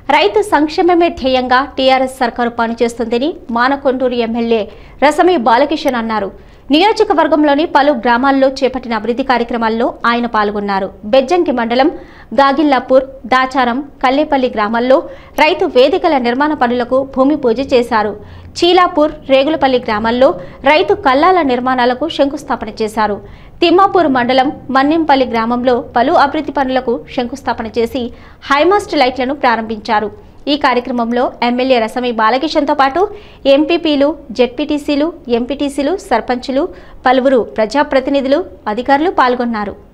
రైతు సంక్షేమమే ధ్యేయంగా టీఆర్ఎస్ సర్కారు పనిచేస్తుందని మానకొండూరు ఎమ్మెల్యే రసమి బాలకిషన్ అన్నారు నియోజకవర్గంలోని పలు గ్రామాల్లో చేపట్టిన అభివృద్ధి కార్యక్రమాల్లో ఆయన పాల్గొన్నారు బెజ్జంకి మండలం గాగిల్లాపూర్ దాచారం కల్లేపల్లి గ్రామాల్లో రైతు వేదికల నిర్మాణ పనులకు భూమి పూజ చేశారు చీలాపూర్ రేగులపల్లి గ్రామాల్లో రైతు కల్లాల నిర్మాణాలకు శంకుస్థాపన చేశారు తిమ్మాపూర్ మండలం మన్నెంపల్లి గ్రామంలో పలు అభివృద్ధి పనులకు శంకుస్థాపన చేసి హైమాస్ట్ లైట్లను ప్రారంభించారు ఈ కార్యక్రమంలో ఎమ్మెల్యే రసమి బాలకిషన్తో పాటు ఎంపీపీలు జెడ్పీటీసీలు ఎంపీటీసీలు సర్పంచులు పలువురు ప్రజాప్రతినిధులు అధికారులు పాల్గొన్నారు